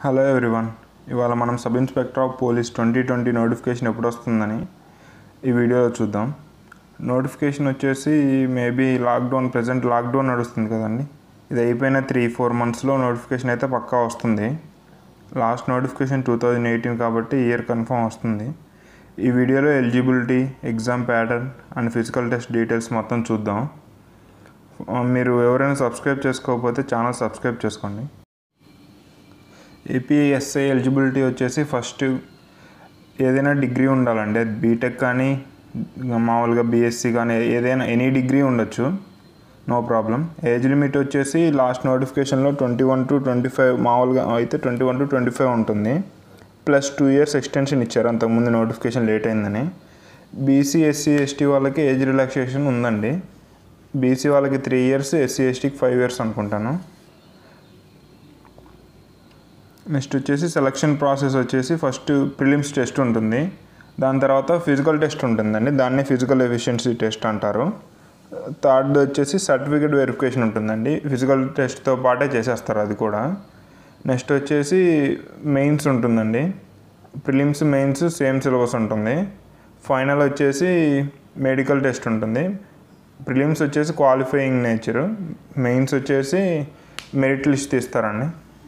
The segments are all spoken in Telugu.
హలో ఎవ్రీవన్ ఇవాళ మనం sub inspector of police twenty twenty notification ఎప్పుడు వస్తుందని ఈ వీడియోలో చూద్దాం నోటిఫికేషన్ వచ్చేసి మేబీ లాక్డౌన్ ప్రజెంట్ లాక్డౌన్ నడుస్తుంది కదండి ఇది అయిపోయిన త్రీ ఫోర్ మంత్స్లో నోటిఫికేషన్ అయితే పక్కా వస్తుంది last notification two thousand eighteen కాబట్టి ఇయర్ కన్ఫర్మ్ వస్తుంది ఈ వీడియోలో eligibility exam pattern and physical test details మొత్తం చూద్దాం ఆ, మీరు ఎవరైనా సబ్స్క్రైబ్ చేసుకోకపోతే ఛానల్ సబ్స్క్రైబ్ చేసుకోండి ఏపీఎస్ఐ ఎలిజిబిలిటీ వచ్చేసి ఫస్ట్ ఏదైనా డిగ్రీ ఉండాలండి అది బీటెక్ కానీ మామూలుగా బీఎస్సీ కానీ ఏదైనా ఎనీ డిగ్రీ ఉండొచ్చు నో ప్రాబ్లం ఏజ్ లిమిట్ వచ్చేసి లాస్ట్ నోటిఫికేషన్లో twenty one to twenty five మామూలుగా అయితే twenty one to twenty five ఉంటుంది ప్లస్ టూ ఇయర్స్ ఎక్స్టెన్షన్ ఇచ్చారు అంతకుముందు నోటిఫికేషన్ లేట్ అయిందని బీసీ ఎస్సీ ఎస్టీ వాళ్ళకి ఏజ్ రిలాక్సేషన్ ఉందండి బీసీ వాళ్ళకి త్రీ ఇయర్స్ ఎస్సీ ఎస్టీకి ఫైవ్ ఇయర్స్ అనుకుంటాను నెక్స్ట్ వచ్చేసి సెలక్షన్ ప్రాసెస్ వచ్చేసి ఫస్ట్ ప్రిలిమ్స్ టెస్ట్ ఉంటుంది దాని తర్వాత ఫిజికల్ టెస్ట్ ఉంటుందండి దాన్ని ఫిజికల్ ఎఫిషియన్సీ టెస్ట్ అంటారు థర్డ్ వచ్చేసి సర్టిఫికేట్ వెరిఫికేషన్ ఉంటుందండి ఫిజికల్ టెస్ట్తో పాటే చేసేస్తారు అది కూడా నెక్స్ట్ వచ్చేసి మెయిన్స్ ఉంటుందండి ప్రిలిమ్స్ మెయిన్స్ సేమ్ సిలబస్ ఉంటుంది ఫైనల్ వచ్చేసి మెడికల్ టెస్ట్ ఉంటుంది ప్రిలిమ్స్ వచ్చేసి క్వాలిఫైయింగ్ నేచర్ మెయిన్స్ వచ్చేసి మెరిట్ లిస్ట్ తీస్తారండి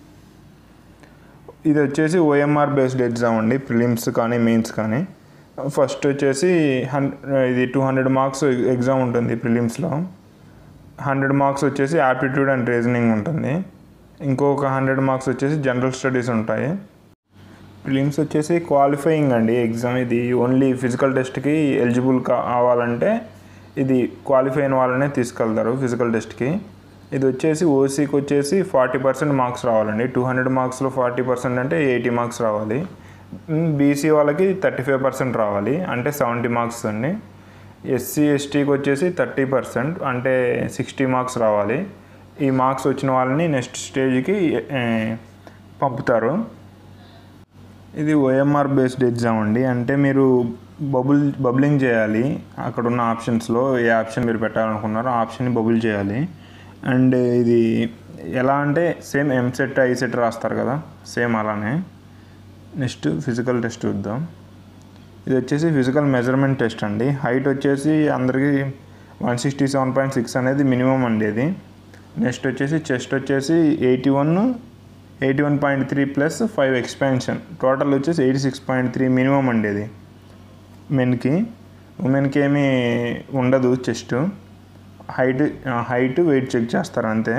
ఇది వచ్చేసి ఓఎంఆర్ బేస్డ్ ఎగ్జామ్ అండి ప్రిలిమ్స్ కానీ మెయిన్స్ కానీ ఫస్ట్ వచ్చేసి హన్ ఇది టూ హండ్రెడ్ మార్క్స్ ఎగ్జామ్ ఉంటుంది ప్రిలిమ్స్లో హండ్రెడ్ మార్క్స్ వచ్చేసి యాప్టిట్యూడ్ అండ్ రీజనింగ్ ఉంటుంది ఇంకొక హండ్రెడ్ మార్క్స్ వచ్చేసి జనరల్ స్టడీస్ ఉంటాయి ప్రిలిమ్స్ వచ్చేసి క్వాలిఫైయింగ్ అండి ఎగ్జామ్ ఇది ఓన్లీ ఫిజికల్ టెస్ట్కి ఎలిజిబుల్ కావాలంటే ఇది క్వాలిఫై అయిన వాళ్ళనే తీసుకెళ్తారు ఫిజికల్ టెస్ట్కి ఇది వచ్చేసి ఓసీకి వచ్చేసి ఫార్టీ పర్సెంట్ మార్క్స్ రావాలండి టూ హండ్రెడ్ మార్క్స్లో ఫార్టీ పర్సెంట్ అంటే ఎయిటీ మార్క్స్ రావాలి బీసీ వాళ్ళకి థర్టీ ఫైవ్ పర్సెంట్ రావాలి అంటే సెవెంటీ మార్క్స్ అండి ఎస్సీ ఎస్టీకి వచ్చేసి థర్టీ పర్సెంట్ అంటే సిక్స్టీ మార్క్స్ రావాలి ఈ మార్క్స్ వచ్చిన వాళ్ళని నెక్స్ట్ స్టేజ్కి ఏ, పంపుతారు ఇది ఓఎంఆర్ బేస్డ్ ఎగ్జామ్ అండి అంటే మీరు బబుల్ బబులింగ్ చేయాలి అక్కడ ఉన్న ఆప్షన్స్లో ఏ ఆప్షన్ మీరు పెట్టాలనుకున్నారో ఆ ఆప్షన్ని బబుల్ చేయాలి అండ్ ఇది ఎలా అంటే సేమ్ ఎంసెట్ ఐసెట్ రాస్తారు కదా సేమ్ అలానే నెక్స్ట్ ఫిజికల్ టెస్ట్ చూద్దాం ఇది వచ్చేసి ఫిజికల్ మెజర్మెంట్ టెస్ట్ అండి హైట్ వచ్చేసి అందరికీ one sixty seven point six అనేది మినిమం అండి ఇది నెక్స్ట్ వచ్చేసి చెస్ట్ వచ్చేసి eighty one eighty one point three plus five expansion total వచ్చేసి eighty six point three minimum అండి ఇది మెన్కి ఉమెన్కి ఏమీ ఉండదు chest height height weight check చేస్తారు అంతే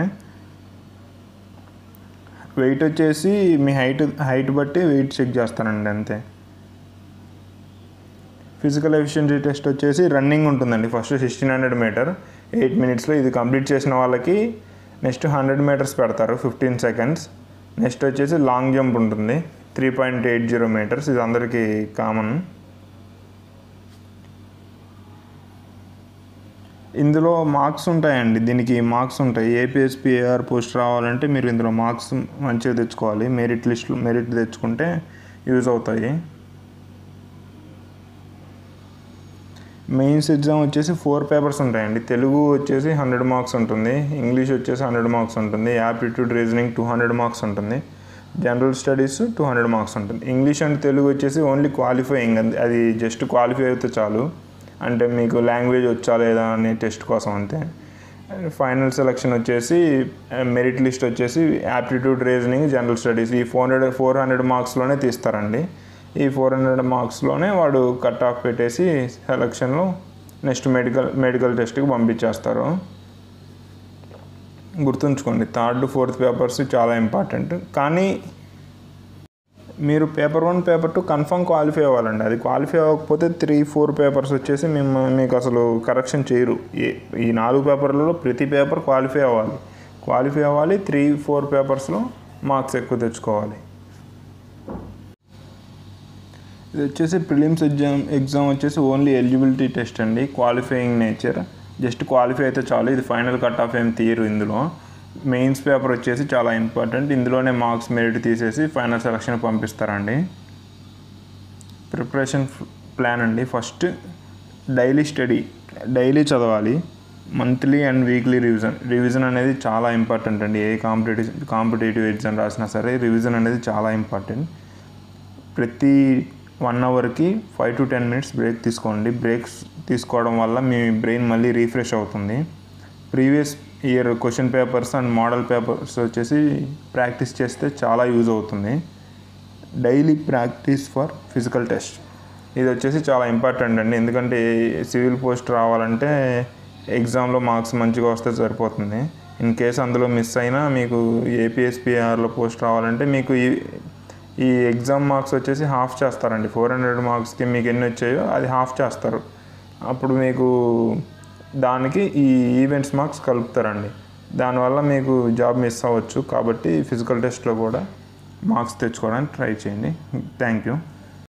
వెయిట్ వచ్చేసి మీ హైట్ హైట్ బట్టి వెయిట్ చెక్ చేస్తారండి అంతే ఫిజికల్ ఎఫిషియన్సీ టెస్ట్ వచ్చేసి రన్నింగ్ ఉంటుందండి first sixteen hundred metre eight మినిట్స్లో ఇది కంప్లీట్ చేసిన వాళ్ళకి నెక్స్ట్ హండ్రెడ్ మీటర్స్ పెడతారు ఫిఫ్టీన్ సెకండ్స్ నెక్స్ట్ వచ్చేసి లాంగ్ జంప్ ఉంటుంది three point eight zero metres ఇది అందరికీ కామన్ ఇందులో మార్క్స్ ఉంటాయండి దీనికి మార్క్స్ ఉంటాయి ఏపీఎస్పీఆర్ పోస్ట్ రావాలంటే మీరు ఇందులో మార్క్స్ మంచిగా తెచ్చుకోవాలి మెరిట్ లిస్ట్ మెరిట్ తెచ్చుకుంటే యూజ్ అవుతాయి మెయిన్స్ ఎగ్జామ్ వచ్చేసి ఫోర్ పేపర్స్ ఉంటాయండి తెలుగు వచ్చేసి హండ్రెడ్ మార్క్స్ ఉంటుంది ఇంగ్లీష్ వచ్చేసి హండ్రెడ్ మార్క్స్ ఉంటుంది aptitude reasoning two hundred marks ఉంటుంది general studies two hundred marks ఉంటుంది ఇంగ్లీష్ అండ్ తెలుగు వచ్చేసి ఓన్లీ క్వాలిఫైయింగ్ అది జస్ట్ క్వాలిఫై అయితే చాలు అంటే మీకు లాంగ్వేజ్ వచ్చా లేదా అనే టెస్ట్ కోసం అంతే ఫైనల్ సెలక్షన్ వచ్చేసి మెరిట్ లిస్ట్ వచ్చేసి యాప్టిట్యూడ్ రీజనింగ్ జనరల్ స్టడీస్ ఈ ఫోర్ హండ్రెడ్ ఫోర్ హండ్రెడ్ మార్క్స్లోనే తీస్తారండి ఈ ఫోర్ హండ్రెడ్ మార్క్స్లోనే వాడు కట్ ఆఫ్ పెట్టేసి సెలక్షన్లో నెక్స్ట్ మెడికల్ మెడికల్ టెస్ట్కి పంపించేస్తారు గుర్తుంచుకోండి థర్డ్ ఫోర్త్ పేపర్స్ చాలా ఇంపార్టెంట్ కానీ మీరు paper one paper two confirm qualify అవ్వాలండి అది క్వాలిఫై అవ్వకపోతే త్రీ ఫోర్ పేపర్స్ వచ్చేసి మేము మీకు అసలు కరెక్షన్ చేయరు ఈ ఈ నాలుగు పేపర్లలో ప్రతి పేపర్ క్వాలిఫై అవ్వాలి క్వాలిఫై అవ్వాలి త్రీ ఫోర్ పేపర్స్లో మార్క్స్ ఎక్కువ తెచ్చుకోవాలి ఇది వచ్చేసి ప్రిలిమ్స్ ఎగ్జామ్ ఎగ్జామ్ వచ్చేసి ఓన్లీ ఎలిజిబిలిటీ టెస్ట్ అండి క్వాలిఫైయింగ్ నేచర్ జస్ట్ క్వాలిఫై అయితే చాలు ఇది ఫైనల్ కట్ ఆఫ్ ఏం తీయరు ఇందులో మెయిన్స్ పేపర్ వచ్చేసి చాలా ఇంపార్టెంట్ ఇందులోనే మార్క్స్ మెరిట్ తీసేసి ఫైనల్ సెలక్షన్ పంపిస్తారండి ప్రిపరేషన్ ప్లాన్ అండి ఫస్ట్ డైలీ స్టడీ డైలీ చదవాలి monthly and weekly revision revision అనేది చాలా ఇంపార్టెంట్ అండి ఏ కాంపిటేటివ్ కాంపిటేటివ్ ఎగ్జామ్ రాసినా సరే రివిజన్ అనేది చాలా ఇంపార్టెంట్ ప్రతి వన్ అవర్కి five to ten minutes break తీసుకోండి బ్రేక్స్ తీసుకోవడం వల్ల మీ బ్రెయిన్ మళ్ళీ రీఫ్రెష్ అవుతుంది previous year question papers and model papers వచ్చేసి ప్రాక్టీస్ చేస్తే చాలా యూజ్ అవుతుంది daily practice for physical test ఇది వచ్చేసి చాలా ఇంపార్టెంట్ అండి ఎందుకంటే సివిల్ పోస్ట్ రావాలంటే ఎగ్జామ్లో మార్క్స్ మంచిగా వస్తే సరిపోతుంది ఇన్ కేస్ అందులో మిస్ అయినా మీకు ఏపీఎస్పిఆర్లో పోస్ట్ రావాలంటే మీకు ఈ ఈ ఎగ్జామ్ మార్క్స్ వచ్చేసి హాఫ్ చేస్తారండి ఫోర్ హండ్రెడ్ మార్క్స్కి మీకు ఎన్ని వచ్చాయో అది హాఫ్ చేస్తారు అప్పుడు మీకు దానికి ఈ ఈవెంట్స్ మార్క్స్ కలుపుతారండి దానివల్ల మీకు జాబ్ మిస్ అవ్వచ్చు కాబట్టి ఫిజికల్ టెస్ట్లో కూడా మార్క్స్ తెచ్చుకోవడానికి ట్రై చేయండి థ్యాంక్ యూ